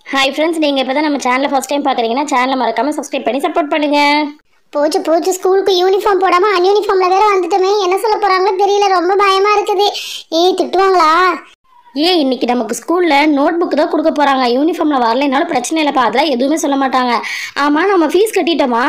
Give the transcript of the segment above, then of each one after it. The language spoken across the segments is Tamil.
ஹாய் ஃப்ரெண்ட்ஸ் நீங்கள் இப்போ தான் நம்ம சேனலை ஃபஸ்ட் டைம் பார்க்குறீங்கன்னா சேனலை மறக்காமல் சப்ஸ்கிரைப் பண்ணி சப்போர்ட் பண்ணுங்கள் போச்சு போச்சு ஸ்கூலுக்கு யூனிஃபார்ம் போடாம அன்யூனிஃபார்ம்ல வேற வந்துட்டோமே என்ன சொல்ல போறாங்களோ தெரியல ரொம்ப பயமா இருக்குது ஏய் திட்டுவாங்களா ஏன் இன்னைக்கு நமக்கு ஸ்கூலில் நோட் புக் தான் கொடுக்க போகிறாங்க யூனிஃபார்மில் வரலைனாலும் பிரச்சனை இல்லைப்பா அதெல்லாம் எதுவுமே சொல்ல மாட்டாங்க ஆமாம் நம்ம ஃபீஸ் கட்டிட்டோமா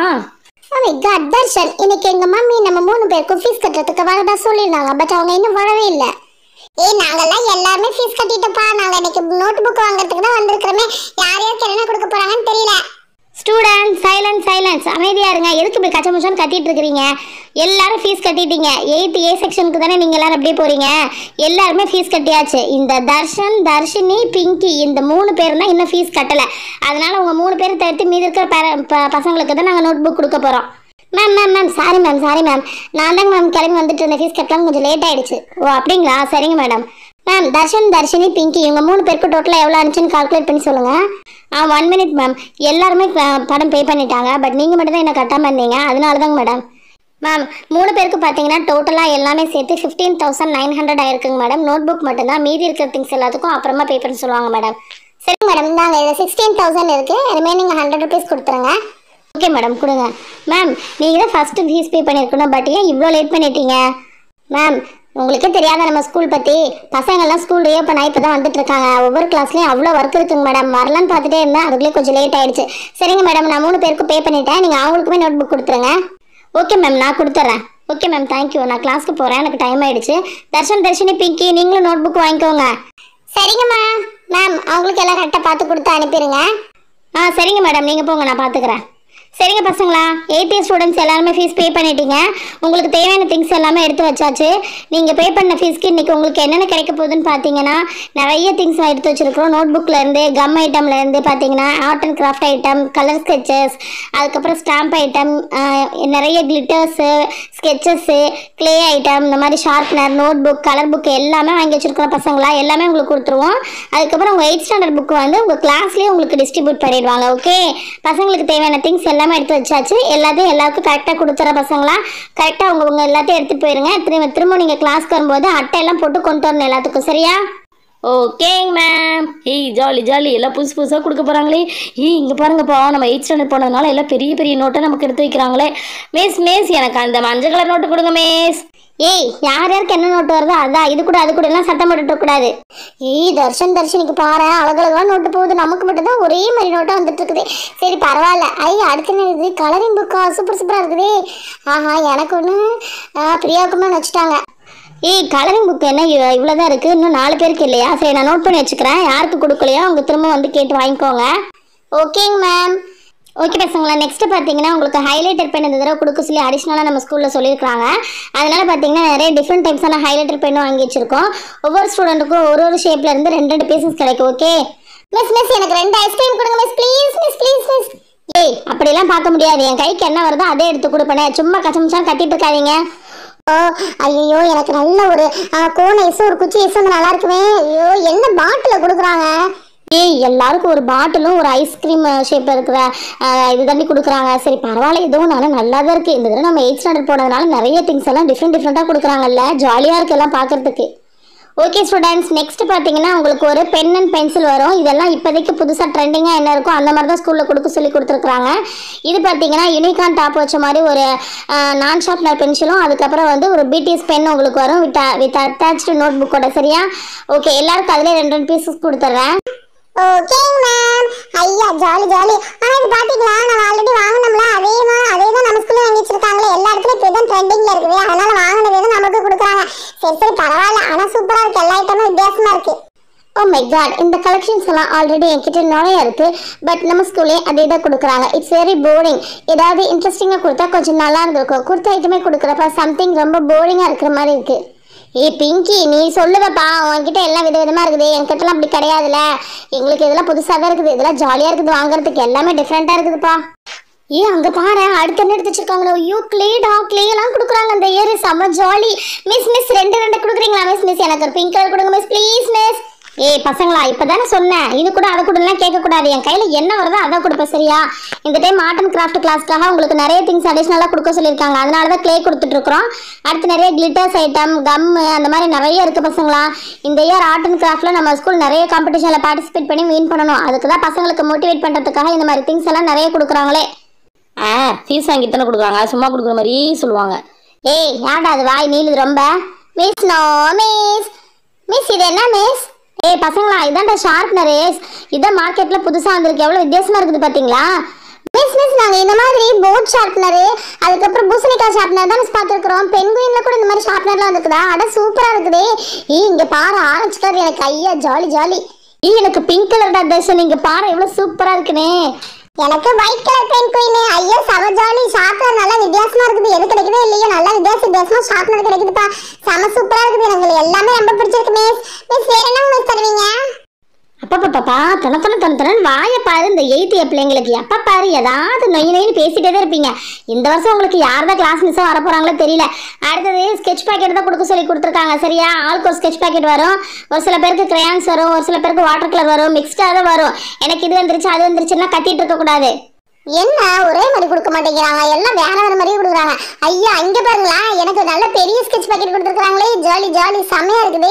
Oh God, தர்ஷன் இன்னைக்கு எங்க மம்மி நம்ம மூணு பேருக்கும் ஃபீஸ் கட்டுறதுக்கு வரதா சொல்லியிருந்தாங்க பட் அவங்க இன்னும் வரவே இல்ல ஏய் நாங்கெல்லாம் எல்லாருமே ஃபீஸ் கட்டிட்டோப்பா நாங்க இன்னைக்கு நோட் புக் வாங்குறதுக்கு தான் வந்திருக்கிறோமே யார் யாருக்கு என்ன கொடுக்க போறாங்கன்னு தெரியல ஸ்டூடெண்ட் சைலன்ஸ் சைலன்ஸ் அமைதியா இருங்க எதுக்கு இப்படி கச்சமுச்சான்னு கத்திட்டு இருக்கிறீங்க எல்லாரும் ஃபீஸ் கட்டிட்டீங்க எயித் ஏ செக்ஷனுக்கு தானே நீங்க எல்லாரும் அப்படியே போறீங்க எல்லாருமே ஃபீஸ் கட்டியாச்சு இந்த தர்ஷன் தர்ஷினி பிங்கி இந்த மூணு பேர் தான் இன்னும் ஃபீஸ் கட்டல அதனால உங்க மூணு பேர் தவிர்த்து மீதி இருக்கிற பேர- ப- பசங்களுக்கு தான் நாங்கள் நோட் புக் கொடுக்க போறோம் ma'am ma'am ma'am sorry ma'am sorry ma'am நான் தாங்க மேம் கிளம்பி வந்துட்டு இருந்த ஃபீஸ் கட்டலாம் கொஞ்சம் லேட் ஆயிடுச்சு ஓ அப்படிங்களா சரிங்க மேடம் மேம் தர்ஷன் தர்ஷினி பிங்கி இவங்க மூணு பேருக்கு டோட்டலாக எவ்வளோ ஆனிச்சுன்னு கால்குலேட் பண்ணி சொல்லுங்க ஆ ஒன் மினிட் மேம் எல்லாருமே ப- படம் பே பண்ணிட்டாங்க பட் நீங்கள் மட்டும் தான் என்ன கட்டாமல் இருந்தீங்க அதனால தாங்க மேடம் மேம் மூணு பேருக்கு பார்த்தீங்கன்னா டோட்டலாக எல்லாமே சேர்த்து ஃபிஃப்டீன் தௌசண்ட் நைன் ஹண்ட்ரட் ஆயிருக்குங்க மேடம் நோட் புக் மட்டும்தான் மீதி இருக்கிற திங்ஸ் எல்லாத்துக்கும் அப்புறமா பே பண்ண சொல்லுவாங்க மேடம் சரிங்க மேடம் இந்தாங்க இதில் சிக்ஸ்டீன் தௌசண்ட் இருக்குது ரிமைனிங் ஹண்ட்ரட் ருபீஸ் கொடுத்துருங்க ஓகே மேடம் கொடுங்க மேம் நீங்கள் தான் ஃபஸ்ட்டு ஃபீஸ் பே பண்ணியிருக்கணும் பட் ஏன் இவ்வளோ லேட் பண்ணிட்டீங்க மேம் உங்களுக்கே தெரியாத நம்ம ஸ்கூல் பற்றி பசங்கள்லாம் ஸ்கூல் ரீஓப்பன் ஆகி இப்போ தான் வந்துட்டு இருக்காங்க ஒவ்வொரு கிளாஸ்லேயும் அவ்வளோ ஒர்க் இருக்குங்க மேடம் வரலான்னு பார்த்துட்டே இருந்தேன் அதுக்குள்ளே கொஞ்சம் லேட் ஆயிடுச்சு சரிங்க மேடம் நான் மூணு பேருக்கு பே பண்ணிட்டேன் நீங்கள் அவங்களுக்குமே நோட் புக் கொடுத்துருங்க ஓகே மேம் நான் கொடுத்துட்றேன் ஓகே மேம் தேங்க்யூ நான் கிளாஸ்க்கு போகிறேன் எனக்கு டைம் ஆயிடுச்சு தர்ஷன் தர்ஷினி பிங்கி நீங்களும் நோட் புக் வாங்கிக்கோங்க சரிங்கம்மா மேம் அவங்களுக்கு எல்லாம் கரெக்டாக பார்த்து கொடுத்து அனுப்பிடுங்க ஆ சரிங்க மேடம் நீங்கள் போங்க நான் பார்த்துக்கிறேன் சரிங்க பசங்களா எயிட்டி ஸ்டூடெண்ட்ஸ் எல்லாருமே ஃபீஸ் பே பண்ணிட்டீங்க உங்களுக்கு தேவையான திங்ஸ் எல்லாமே எடுத்து வச்சாச்சு நீங்கள் பே பண்ண ஃபீஸ்க்கு இன்றைக்கி உங்களுக்கு என்னென்ன கிடைக்க போகுதுன்னு பார்த்தீங்கன்னா நிறைய திங்ஸ் எடுத்து வச்சுருக்கோம் நோட் புக்லேருந்து கம் ஐட்டம்லேருந்து பார்த்தீங்கன்னா art and craft item colour sketches அதுக்கப்புறம் ஸ்டாம்ப் ஐட்டம் நிறைய கிளிட்டர்ஸு ஸ்கெச்சஸ்ஸு க்ளே ஐட்டம் இந்த மாதிரி sharpener notebook colour book எல்லாமே வாங்கி வச்சுருக்கோம் பசங்களா எல்லாமே உங்களுக்கு கொடுத்துருவோம் அதுக்கப்புறம் உங்கள் எயிட் ஸ்டாண்டர்ட் புக் வந்து உங்கள் கிளாஸ்லேயே உங்களுக்கு டிஸ்ட்ரிபியூட் பண்ணிடுவாங்க ஓகே பசங்களுக்கு தேவையான திங்ஸ் எல்லாமே எடுத்து வச்சாச்சு எல்லாத்தையும் எல்லாருக்கும் கரெக்டாக கொடுத்துற பசங்களா கரெக்டாக உங்க உங்க எல்லாத்தையும் எடுத்துகிட்டு போயிருங்க திரும்ப திரும்ப நீங்கள் கிளாஸ்க்கு வரும்போது அட்டை எல்லாம் போட்டு கொண்டு வரணும் எல்லாத்துக்கும் சரியா ஓகேங்க மேம் ஏய் ஜாலி ஜாலி எல்லாம் புதுசு புதுசாக கொடுக்க போகிறாங்களே ஏய் இங்கே பாருங்கப்பா நம்ம எயிட் ஸ்டாண்டர்ட் போனதுனால எல்லாம் பெரிய பெரிய நோட்டை நமக்கு எடுத்து வைக்கிறாங்களே மிஸ் மிஸ் எனக்கு அந்த மஞ்சள் கலர் நோட்டு கொடுங்க மிஸ் ஏய் யார் யாருக்கு என்ன நோட்டு வருதோ அதான் இது கூட அது கூட எல்லாம் சத்தம் போட்டுட்டு கூடாது ஏய் தர்ஷன் தர்ஷனுக்கு பாரு அழகழகா நோட்டு போகுது நமக்கு மட்டும் தான் ஒரே மாதிரி நோட்டா வந்துட்டு இருக்குது சரி பரவாயில்ல ஐ அடுத்து என்ன இது கலரிங் புக்கா சூப்பர் சூப்பரா இருக்குதே ஆஹா எனக்கு ஒன்று பிரியாவுக்குமே வச்சுட்டாங்க ஏய் கலரிங் புக் என்ன இவ்- இவ்வளவுதான் இருக்கு இன்னும் நாலு பேருக்கு இல்லையா சரி நான் நோட் பண்ணி வச்சுக்கிறேன் யாருக்கு கொடுக்கலையோ அவங்க திரும்ப வந்து கேட்டு வாங்கிக்கோங்க ஓகேங்க மேம் ஓகே பசங்களா நெக்ஸ்ட் பார்த்தீங்கன்னா உங்களுக்கு ஹைலைட்டர் பென் இந்த தடவை கொடுக்க சொல்லி அடிஷ்னலாக நம்ம ஸ்கூலில் சொல்லியிருக்காங்க அதனால பார்த்தீங்கன்னா நிறைய டிஃப்ரெண்ட் டைப்ஸான ஹைலைட்டர் பென்னும் வாங்கி வச்சிருக்கோம் ஒவ்வொரு ஸ்டூடெண்ட்டுக்கும் ஒரு ஒரு ஷேப்ல இருந்து ரெண்டு ரெண்டு பீசஸ் கிடைக்கும் ஓகே மிஸ் மிஸ் எனக்கு ரெண்டு ஐஸ்கிரீம் கொடுங்க miss please miss please miss ஏய் அப்படிலாம் பார்க்க முடியாது என் கைக்கு என்ன வருதோ அதே எடுத்து கொடுப்பேனே சும்மா கச்சமிச்சான் கட்டிட்டு இருக்காதீங்க ஓ ஐயோ எனக்கு நல்ல ஒரு கோன் ஐஸும் ஒரு குச்சி ஐஸும் வந்து நல்லா இருக்குமே ஐயோ என்ன பாட்டில் கொடுக்குறாங்க ஏய் எல்லாருக்கும் ஒரு பாட்டிலும் ஒரு ஐஸ்கிரீம் ஷேப்பில் இருக்கிற ஆஹ், இது தண்ணி கொடுக்குறாங்க சரி பரவாயில்ல இதுவும் நானும் நல்லா தான் இருக்குது இந்த தடவை நம்ம எயிட் ஸ்டாண்டர்ட் போனதுனால நிறைய திங்ஸ் எல்லாம் டிஃப்ரெண்ட் டிஃப்ரெண்ட்டாக கொடுக்குறாங்கல்ல ஜாலியாக இருக்கு எல்லாம் பார்க்கறதுக்கு ஓகே ஸ்டூடெண்ட்ஸ் நெக்ஸ்ட் பார்த்தீங்கன்னா உங்களுக்கு ஒரு பென் அண்ட் பென்சில் வரும் இதெல்லாம் இப்போதைக்கு புதுசாக ட்ரெண்டிங்காக என்ன இருக்கோ அந்த மாதிரி தான் ஸ்கூலில் கொடுக்க சொல்லி கொடுத்துருக்குறாங்க இது பார்த்தீங்கன்னா யூனிகான் டாப் வச்ச மாதிரி ஒரு நான் ஷார்ப்னர் பென்சிலும் அதுக்கப்புறம் வந்து ஒரு பிடிஎஸ் பென் உங்களுக்கு வரும் வித் வித் அட்டாச்சு நோட் புக்கோட சரியா ஓகே எல்லாருக்கும் அதிலே ரெண்டு ரெண்டு பீசஸ் கொடுத்துட்றேன் ஓகேங்க மேம் ஐயா ஜாலி ஜாலி ஆனா இது பாத்தீங்களா நம்ம ஆல்ரெடி வாங்கினோம்ல அதே மா அதே தான் நம்ம ஸ்கூல்ல வாங்கி வச்சிருக்காங்களே எல்லா இடத்துலயும் இப்போ தான் ட்ரெண்டிங்ல இருக்குது அதனால வாங்கினது தான் நமக்கு கொடுக்குறாங்க சரி சரி பரவாயில்ல ஆனா சூப்பரா இருக்கு எல்லா ஐட்டமும் வித்தியாசமா இருக்கு ஓ மை காட் இந்த கலெக்ஷன்ஸ் எல்லாம் ஆல்ரெடி என்கிட்ட நிறைய இருக்கு பட் நம்ம ஸ்கூல்லே அதே தான் கொடுக்குறாங்க இட்ஸ் வெரி போரிங் ஏதாவது இன்ட்ரெஸ்டிங்காக கொடுத்தா கொஞ்சம் நல்லா இருந்திருக்கும் கொடுத்த ஐட்டமே கொடுக்குறப்ப சம்திங் ரொம்ப போரிங்காக இருக்கிற மாதிரி இருக்கு ஏய் பிங்கி நீ சொல்லுவப்பா உன்கிட்ட எல்லாம் வித விதமா இருக்குது என்கிட்டலாம் அப்படி கிடையாதுல்ல எங்களுக்கு இதெல்லாம் புதுசாக தான் இருக்குது இதெல்லாம் ஜாலியாக இருக்குது வாங்குறதுக்கு எல்லாமே டிஃப்ரெண்ட்டாக இருக்குதுப்பா ஏ அங்க பாரு அடுத்த என்ன எடுத்து வச்சிருக்காங்களோ ஐயோ கிளேடா கிளே எல்லாம் கொடுக்குறாங்க அந்த இயர் செம்ம ஜாலி மிஸ் மிஸ் ரெண்டு ரெண்டு கொடுக்குறீங்களா மிஸ் மிஸ் எனக்கு ஒரு பிங்க் கலர் கொடுங்க மிஸ் ப்ளீஸ் மிஸ் ஏய் பசங்களா இப்பதானே சொன்னேன் இது கூட அதை கூடலாம் கேட்க கூடாது என் கையில என்ன வருதோ அதை கொடுப்பேன் சரியா இந்த டைம் ஆர்ட் அண்ட் கிராஃப்ட் கிளாஸ்க்காக உங்களுக்கு நிறைய திங்ஸ் அடிஷ்னலாக கொடுக்க சொல்லியிருக்காங்க அதனால தான் க்ளே கொடுத்துட்டு இருக்கிறோம் அடுத்து நிறைய கிளிட்டர்ஸ் ஐட்டம் கம்மு அந்த மாதிரி நிறைய இருக்கு பசங்களா இந்த இயர் ஆர்ட் அண்ட் கிராஃப்ட்ல நம்ம ஸ்கூல் நிறைய காம்படிஷனில் பார்ட்டிசிபேட் பண்ணி வின் பண்ணணும் அதுக்கு தான் பசங்களுக்கு மோட்டிவேட் பண்றதுக்காக இந்த மாதிரி திங்ஸ் எல்லாம் நிறைய கொடுக்குறாங்களே ஆ ஃபீஸ் வாங்கி தானே கொடுக்குறாங்க சும்மா கொடுக்குற மாதிரி சொல்லுவாங்க ஏய் யாடா அது வாய் நீளுது ரொம்ப மிஸ் நோ மிஸ் மிஸ் இது என்ன மிஸ் ஏய் பசங்களா இதான்டா ஷார்ப்னர் இதான் மார்க்கெட்ல புதுசா வந்திருக்கு எவ்வளவு வித்தியாசமா இருக்குது பாத்தீங்களா மிஸ் மிஸ் நாங்க இந்த மாதிரி போட் ஷார்ப்னர் அதுக்கப்புறம் பூசணிக்காய் ஷார்ப்னர் தான் மிஸ் பார்த்துருக்குறோம் பென்குயின்ல கூட இந்த மாதிரி ஷார்ப்னர்லாம் வந்துருக்குதா அட சூப்பரா இருக்குது ஏய் இங்க பாரு ஆரஞ்சு கலர் எனக்கு ஐயா ஜாலி ஜாலி ஏய் எனக்கு பிங்க் கலர்டா தர்ஷன் இங்க பாரு எவ்வளவு சூப்பரா இருக்குனே எனக்கு ஒயிட் கலர் பென் குயின் ஐயோ செம ஜாலி ஷார்ப்னர் நல்லா வித்தியாசமா இருக்குது எது கிடைக்குதோ இல்லையோ நல்லா வித்தியாச வித்தியாசமா ஷார்ப்னர் கிடைக்குதுப்பா செம சூப்பரா இருக்குது எனக்கு எல்லாமே ரொம்ப பிடிச்சிருக்கு மிஸ் மிஸ் வேற என்ன மிஸ் தருவீங்க அப்பா பாப்பா தன தன தன தனன் வாய பாரு இந்த எயித்து பிள்ளைங்களுக்கு எப்ப பாரு ஏதாவது நொய் நொய்னு பேசிட்டே தான் இருப்பீங்க இந்த வருஷம் உங்களுக்கு யார் தான் கிளாஸ் மிஸ்ஸாக வர போறாங்களோ தெரியல அடுத்தது ஸ்கெட்ச் பேக்கெட் தான் கொடுக்க சொல்லி கொடுத்துருக்காங்க சரியா ஆளுக்கு ஒரு ஸ்கெட்ச் பேக்கெட் வரும் ஒரு சில பேருக்கு கிரையான்ஸ் வரும் ஒரு சில பேருக்கு வாட்டர் கலர் வரும் மிக்ஸ்டாக தான் வரும் எனக்கு இது வந்துருச்சு அது வந்துருச்சுன்னா கத்திட்டு இருக்க கூடாது என்ன ஒரே மாதிரி கொடுக்க மாட்டேங்கிறாங்க எல்லாம் வேற வேற மாதிரியே கொடுக்குறாங்க ஐயா இங்க பாருங்களேன் எனக்கு நல்ல பெரிய ஸ்கெட்ச் பேக்கெட் கொடுத்துருக்காங்களே ஜாலி ஜாலி செமையா இருக்குது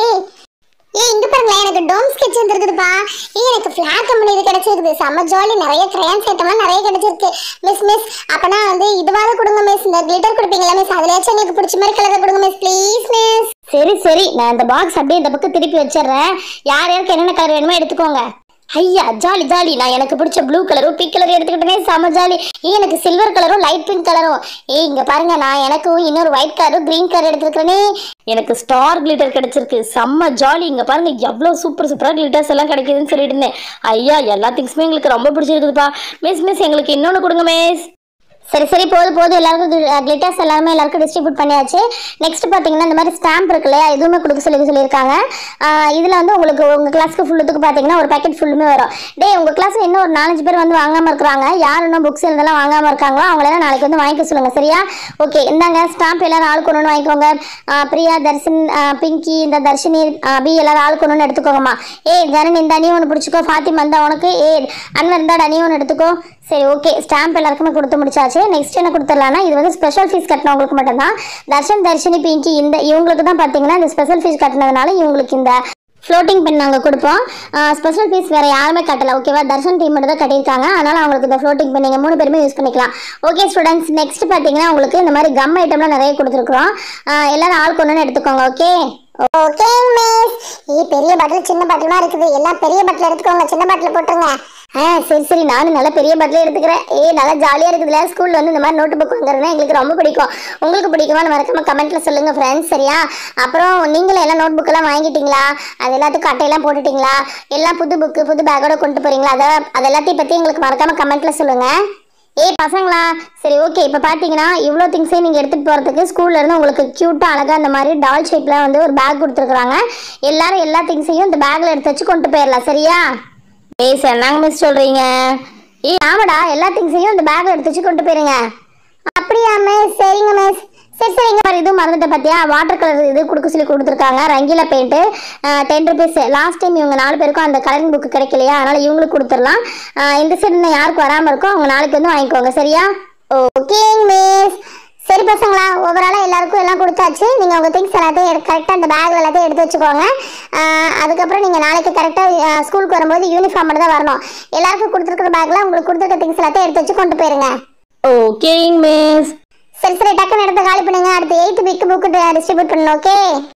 ஏய் இங்க பாருங்களேன் எனக்கு டோம் ஸ்கெட்ச் வந்துருக்குதுப்பா ஏய் எனக்கு ஃபிளாட் கம்பெனி இது கிடைச்சிருக்குது செம்ம ஜாலி நிறைய கிரையான்ஸ் ஐட்டம்லாம் நிறைய கிடைச்சிருக்கு மிஸ் மிஸ் அப்பனா வந்து இதுவாக கொடுங்க மிஸ் இந்த கிளிட்டர் கொடுப்பீங்களா மிஸ் அதுலயாச்சும் எனக்கு பிடிச்ச மாதிரி கலர் கொடுங்க மிஸ் ப்ளீஸ் மிஸ் சரி சரி நான் இந்த பாக்ஸ் அப்படியே இந்த பக்கம் திருப்பி வச்சிடுறேன் யார் யாருக்கு என்னென்ன கலர் வேணுமோ எடுத்துக்கோங்க ஐயா ஜாலி ஜாலி நான் எனக்கு பிடிச்ச ப்ளூ கலரும் பிங்க் கலரும் எடுத்துக்கிட்டேனே செம ஜாலி ஏய் எனக்கு சில்வர் கலரும் லைட் பிங்க் கலரும் ஏய் இங்க பாருங்க நான் எனக்கும் இன்னொரு ஒயிட் கலரும் கிரீன் கலர் எடுத்துருக்கேனே எனக்கு ஸ்டார் கிளிட்டர் கிடைச்சிருக்கு செம்ம ஜாலி இங்க பாருங்க எவ்வளோ சூப்பர் சூப்பராக கிளிட்டர்ஸ் எல்லாம் கிடைக்குதுன்னு சொல்லிட்டு இருந்தேன் ஐயா எல்லா திங்ஸுமே எங்களுக்கு ரொம்ப பிடிச்சிருக்குதுப்பா மிஸ் மிஸ் எங்களுக்கு இன்னொன்று கொடுங்க மிஸ் சரி சரி போதும் போதும் எல்லாருக்கும் கிளிட்டர்ஸ் எல்லாருமே எல்லாருக்கும் டிஸ்ட்ரிபியூட் பண்ணியாச்சு நெக்ஸ்ட் பார்த்தீங்கன்னா இந்த மாதிரி ஸ்டாம்ப் இருக்கு இல்லையா இதுவுமே கொடுக்க சொல்லி சொல்லியிருக்காங்க இதில் வந்து உங்களுக்கு உங்கள் கிளாஸ்க்கு ஃபுல்லுக்கு பார்த்தீங்கன்னா ஒரு பேக்கெட் ஃபுல்லுமே வரும் டேய் உங்கள் கிளாஸில் இன்னும் ஒரு நாலஞ்சு பேர் வந்து வாங்காமல் இருக்கிறாங்க யார் இன்னும் புக்ஸ் இதெல்லாம் வாங்காமல் இருக்காங்களோ அவங்களெல்லாம் நாளைக்கு வந்து வாங்கிக்க சொல்லுங்கள் சரியா ஓகே இந்தாங்க ஸ்டாம்ப் எல்லாரும் ஆளுக்கு ஒன்று வாங்கிக்கோங்க ஆ, பிரியா தர்ஷன் ஆ, பிங்கி இந்த தர்ஷினி ஆ, அபி எல்லாரும் ஆளுக்கு ஒன்று எடுத்துக்கோங்கம்மா ஏய் ஜனன் இந்த நீ ஒன்று பிடிச்சிக்கோ ஃபாத்திமா இருந்தா உனக்கு ஏ அன்வர் இருந்தாடா நீ ஒன்று எடுத்துக்கோ சரி ஓகே ஸ்டாம்ப் எல்லாருக்குமே கொடுத்து முடிச்சாச்சு நெக்ஸ்ட் என்ன கொடுத்துடலாம்னா இது வந்து ஸ்பெஷல் ஃபீஸ் கட்டினவங்களுக்கு மட்டும்தான் தர்ஷன் தர்ஷினி பிங்கி இந்த இவங்களுக்கு தான் பார்த்தீங்கன்னா இந்த ஸ்பெஷல் ஃபீஸ் கட்டினதுனால இவங்களுக்கு இந்த ஃப்ளோட்டிங் பென் நாங்கள் கொடுப்போம் ஸ்பெஷல் ஃபீஸ் வேறு யாருமே கட்டல ஓகேவா தர்ஷன் டீம் மட்டும் தான் கட்டியிருக்காங்க அதனால் அவங்களுக்கு இந்த ஃப்ளோட்டிங் பென் நீங்கள் மூணு பேருமே யூஸ் பண்ணிக்கலாம் ஓகே ஸ்டூடெண்ட்ஸ் நெக்ஸ்ட் பார்த்தீங்கன்னா உங்களுக்கு இந்த மாதிரி கம் ஐட்டம்லாம் நிறைய கொடுத்துருக்குறோம் ஆஹ் எல்லாரும் ஆளுக்கு ஒன்று எடுத்துக்கோங்க ஓகே ஓகே மிஸ் ஏ பெரிய பாட்டில் சின்ன பாட்டிலாம் இருக்குது எல்லாம் பெரிய பாட்டில் எடுத்துக்கோங்க சின்ன பாட்டில் போட்டுருங்க ஆ சரி சரி நானும் நல்ல பெரிய பாட்டிலே எடுத்துக்கிறேன் ஏ நல்லா ஜாலியாக இருக்குதுல்ல ஸ்கூலில் வந்து இந்த மாதிரி நோட்டு புக் வாங்குறதுனா எங்களுக்கு ரொம்ப பிடிக்கும் உங்களுக்கு பிடிக்குமான்னு மறக்காம கமெண்ட்ல சொல்லுங்க ஃப்ரெண்ட்ஸ் சரியா அப்புறம் நீங்களும் எல்லாம் நோட் புக்கெல்லாம் வாங்கிட்டீங்களா அது எல்லாத்துக்கும் அட்டையெல்லாம் போட்டுட்டீங்களா எல்லாம் புது புக்கு புது பேக்கோட கொண்டு போறீங்களா அதை அது எல்லாத்தையும் பற்றி எங்களுக்கு மறக்காம கமெண்ட்ல சொல்லுங்க ஏய் பசங்களா சரி ஓகே இப்போ பார்த்தீங்கன்னா இவ்வளோ திங்ஸையும் நீங்கள் எடுத்துகிட்டு போகிறதுக்கு ஸ்கூல்ல இருந்து உங்களுக்கு க்யூட்டாக அழகாக இந்த மாதிரி டால் ஷேப்பில் வந்து ஒரு பேக் கொடுத்துருக்குறாங்க எல்லாரும் எல்லா திங்ஸையும் இந்த பேக்கில் எடுத்து வச்சு கொண்டு போயிடலாம் சரியா மிஸ் என்னங்க மிஸ் சொல்கிறீங்க ஏய் ஆமாடா எல்லா திங்ஸையும் இந்த பேக்கில் எடுத்து வச்சு கொண்டு போயிருங்க அப்படியா மிஸ் சரிங்க மிஸ் சரி சரி இங்கே பாரு இதுவும் மறந்துட்ட பார்த்தியா வாட்டர் கலர் இது கொடுக்க சொல்லி கொடுத்துருக்காங்க Rangeela paint ten rupees last time இவங்க நாலு பேருக்கும் அந்த கலரிங் புக் கிடைக்கலையா அதனால் இவங்களுக்கு கொடுத்துடலாம் ஆஹ் இந்த சைடு இன்னும் யாருக்கு வராமல் இருக்கோ அவங்க நாளைக்கு வந்து வாங்கிக்கோங்க சரியா ஓகே மிஸ் சரி பசங்களா ஓவராலாக எல்லாருக்கும் எல்லாம் கொடுத்தாச்சு நீங்கள் உங்கள் திங்ஸ் எல்லாத்தையும் கரெக்டாக அந்த பேக்கில் எல்லாத்தையும் எடுத்து வச்சுக்கோங்க ஆஹ் அதுக்கப்புறம் நீங்கள் நாளைக்கு கரெக்டாக ஸ்கூலுக்கு வரும்போது யூனிஃபார்ம் மட்டும் தான் வரணும் எல்லாருக்கும் கொடுத்துருக்குற பேக்கில் உங்களுக்கு கொடுத்துருக்க திங்ஸ் எல்லாத்தையும் எடுத்து வச்சு கொண்டு போயிருங்க ஓகேங்க மிஸ் சரி சரி டக்குன்னு எடுத்து காலி பண்ணுங்க அடுத்து எயித்து பிக்கு புக்கு டிஸ்ட்ரிபியூட் பண்ணணும் ஓகே